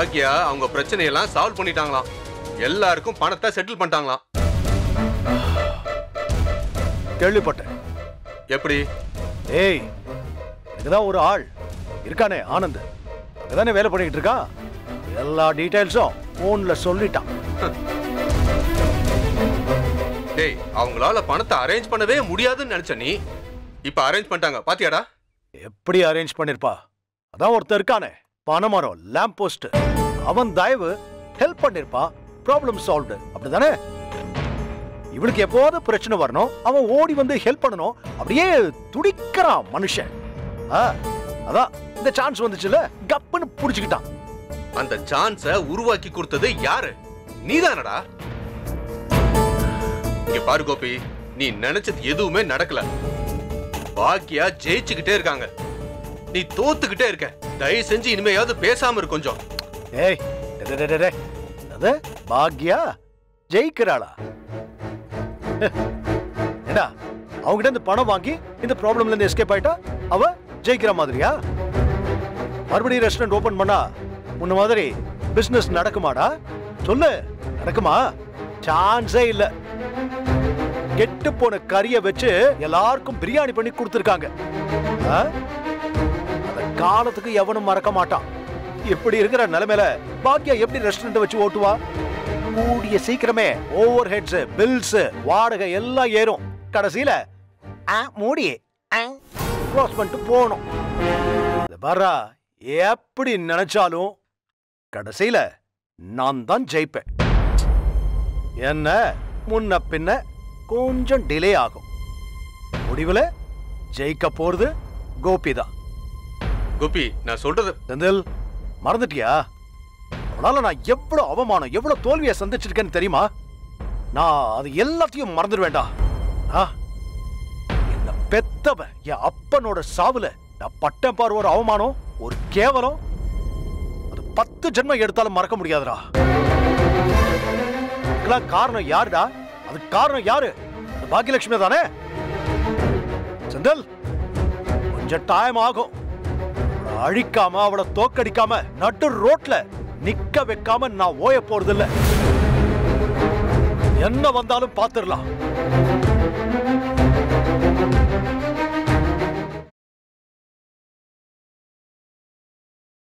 பாக்யா அவங்க பிரச்சனையெல்லாம் சால்வ் பண்ணிட்டாங்களாம் எல்லாருக்கும் பணத்தை செட்டில் பண்ணிட்டாங்களாம் கேள்விப்பட்டேன் எப்படி ஏய் இதுதான் ஒரு ஆள் இருக்கானே ஆனந்த் அங்கதானே வேலை பண்ணிட்டு இருக்கான் எல்லா டீடைல்ஸும் போன்ல சொல்லிட்டான் டேய் அவங்களால பணத்தை அரேஞ்ச் பண்ணவே முடியாதுன்னு நினைச்ச நீ இப்ப அரேஞ்ச் பண்ணிட்டாங்க பாத்தியாடா எப்படி அரேஞ்ச் பண்ணிருப்பா அதான் ஒருத்தர் இருக்கானே பனைமரம் லேம்ப் போஸ்ட் அவன் தயவு ஹெல்ப் பண்ணிருப்பா ப்ராப்ளம் சால்வ்டு அப்படிதானே இவளுக்கு எப்போது பிரச்சனை வரணும் அவன் ஓடி வந்து ஹெல்ப் பண்ணணும் அப்படியே துடிக்கிறான் மனுஷன் ஆ, அதான் இந்த சான்ஸ் வந்துச்சுல கப்புன்னு புடிச்சுக்கிட்டான் அந்த சான்ஸ உருவாக்கி கொடுத்தது யாரு நீதானடா இங்க பாரு கோபி நீ நினைச்சது எதுவுமே நடக்கல பாக்கியா ஜெயிச்சுக்கிட்டே இருக்காங்க நீ தோத்துக்கிட்டே இருக்க தயவு செஞ்சு இனிமையாவது பேசாம இரு கொஞ்சம் ஏய் டே, டே, டே, டே, டே. அது பாக்யா ஜெயிக்கிறாளா ஏடா அவங்கிட்ட இருந்து பணம் வாங்கி இந்த ப்ராப்ளம்ல இருந்து எஸ்கேப் ஆயிட்டா அவ ஜெயிக்கிற மாதிரியா மறுபடியும் ரெஸ்டாரண்ட் ஓபன் பண்ணா முன்ன மாதிரி பிசினஸ் நடக்குமாடா சொல்லு நடக்குமா சான்ஸே இல்ல கெட்டு போன கறிய வச்சு எல்லாருக்கும் பிரியாணி பண்ணி கொடுத்துருக்காங்க ஆ? அத காலத்துக்கு எவனும் மறக்க மாட்டான் இப்படி இருக்கிற நிலைமையில பாக்கியா எப்படி ரெஸ்டாரண்ட் வச்சு ஓட்டுவா கூடிய சீக்கிரமே ஓவர் ஹெட்ஸ் பில்ஸ் வாடகை எல்லாம் ஏறும் கடைசியில ஆ, மூடி க்ளோஸ் பண்ணிட்டு போகணும் இத பாரா எப்படி நினைச்சாலும் கடைசியில நான் தான் ஜெயிப்பேன் என்ன முன்ன பின்ன கொஞ்சம் டிலே ஆகும் முடிவுல ஜெயிக்க போறது கோபி தான் கோபி நான் சொல்றது செந்தில் மறந்துட்டியா அவனால நான் எவ்வளவு அவமானம் எவ்வளவு தோல்வியை சந்திச்சிருக்கேன்னு தெரியுமா நான் அது எல்லாத்தையும் மறந்துடுவேண்டா ஆ என்ன பெத்தவ என் அப்பனோட சாவுல நான் பட்டம் பாரு ஒரு அவமானம் ஒரு கேவலம் அது பத்து ஜென்மம் எடுத்தாலும் மறக்க முடியாதுடா இதுக்கெல்லாம் காரணம் யாருடா அதுக்கு காரணம் யாரு அது பாக்கியலட்சுமி தானே செந்தில் கொஞ்சம் டைம் ஆகும் அவளை அழிக்காம அவளை தோக்கடிக்காம நடு ரோட்ல நிக்க வைக்காம நான் ஓய போறதில்ல என்ன வந்தாலும் பாத்துடலாம்